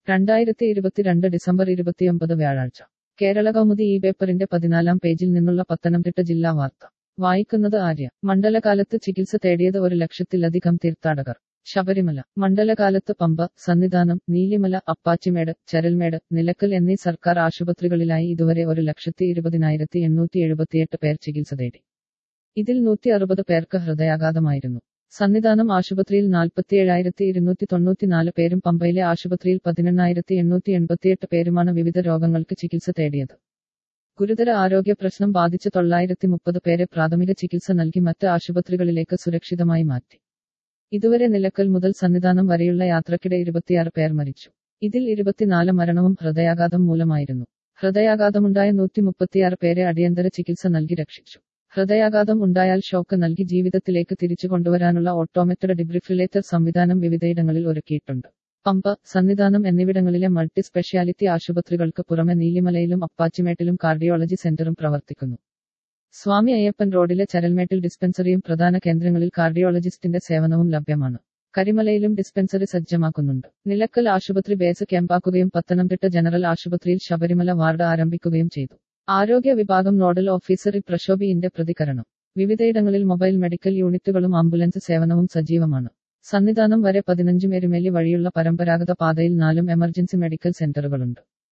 രണ്ടായിരത്തി ഇരുപത്തിരണ്ട് ഡിസംബർ ഇരുപത്തിയൊമ്പത് വ്യാഴാഴ്ച കേരള കൗമുദി ഈ പേപ്പറിന്റെ പതിനാലാം പേജിൽ നിന്നുള്ള പത്തനംതിട്ട ജില്ലാ വാർത്ത വായിക്കുന്നത് ആര്യ മണ്ഡലകാലത്ത് ചികിത്സ തേടിയത് ഒരു ലക്ഷത്തിലധികം തീർത്ഥാടകർ ശബരിമല മണ്ഡലകാലത്ത് പമ്പ സന്നിധാനം നീലിമല അപ്പാച്ചിമേട് ചരൽമേട് നിലക്കൽ എന്നീ സർക്കാർ ആശുപത്രികളിലായി ഇതുവരെ ഒരു ലക്ഷത്തി ഇരുപതിനായിരത്തി എണ്ണൂറ്റി എഴുപത്തിയെട്ട് പേർ ചികിത്സ തേടി ഇതിൽ നൂറ്റി അറുപത് പേർക്ക് ഹൃദയാഘാതമായിരുന്നു സന്നിധാനം ആശുപത്രിയിൽ നാൽപ്പത്തിയേഴായിരത്തി ഇരുന്നൂറ്റി തൊണ്ണൂറ്റിനാല് പേരും പമ്പയിലെ ആശുപത്രിയിൽ പതിനെണ്ണായിരത്തി എണ്ണൂറ്റി എൺപത്തിയെട്ട് പേരുമാണ് വിവിധ രോഗങ്ങൾക്ക് ചികിത്സ തേടിയത് ഗുരുതര ആരോഗ്യ പ്രശ്നം ബാധിച്ച തൊള്ളായിരത്തി മുപ്പത് പേരെ പ്രാഥമിക ചികിത്സ നൽകി മറ്റ് ആശുപത്രികളിലേക്ക് സുരക്ഷിതമായി മാറ്റി ഇതുവരെ നിലക്കൽ മുതൽ സന്നിധാനം വരെയുള്ള യാത്രക്കിടെ ഇരുപത്തിയാറ് പേർ മരിച്ചു ഇതിൽ ഇരുപത്തിനാല് മരണവും ഹൃദയാഘാതം മൂലമായിരുന്നു ഹൃദയാഘാതമുണ്ടായ നൂറ്റി മുപ്പത്തിയാറ് പേരെ അടിയന്തര ചികിത്സ നൽകി രക്ഷിച്ചു ഹൃദയാഘാതം ഉണ്ടായാൽ ഷോക്ക് നൽകി ജീവിതത്തിലേക്ക് തിരിച്ചു കൊണ്ടുവരാനുള്ള ഓട്ടോമെറ്റഡ് ഡിബ്രിഫിലേറ്റർ സംവിധാനം വിവിധയിടങ്ങളിൽ ഒരുക്കിയിട്ടുണ്ട് പമ്പ സന്നിധാനം എന്നിവിടങ്ങളിലെ മൾട്ടി സ്പെഷ്യാലിറ്റി ആശുപത്രികൾക്ക് പുറമെ നീലിമലയിലും അപ്പാച്ചിമേട്ടിലും കാർഡിയോളജി സെന്ററും പ്രവർത്തിക്കുന്നു സ്വാമി അയ്യപ്പൻ റോഡിലെ ചരൽമേട്ടിൽ ഡിസ്പെൻസറിയും പ്രധാന കേന്ദ്രങ്ങളിൽ കാർഡിയോളജിസ്റ്റിന്റെ സേവനവും ലഭ്യമാണ് കരിമലയിലും ഡിസ്പെൻസറി സജ്ജമാക്കുന്നുണ്ട് നിലക്കൽ ആശുപത്രി ബേസ് ക്യാമ്പാക്കുകയും പത്തനംതിട്ട ജനറൽ ആശുപത്രിയിൽ ശബരിമല വാർഡ് ആരംഭിക്കുകയും ചെയ്തു ആരോഗ്യ വിഭാഗം നോഡൽ ഓഫീസർ ഇ പ്രശോഭിന്റെ പ്രതികരണം വിവിധയിടങ്ങളിൽ മൊബൈൽ മെഡിക്കൽ യൂണിറ്റുകളും ആംബുലൻസ് സേവനവും സജീവമാണ് സന്നിധാനം വരെ പതിനഞ്ചും എരുമേലി വഴിയുള്ള പരമ്പരാഗത പാതയിൽ നാലും എമർജൻസി മെഡിക്കൽ സെന്ററുകളുണ്ട്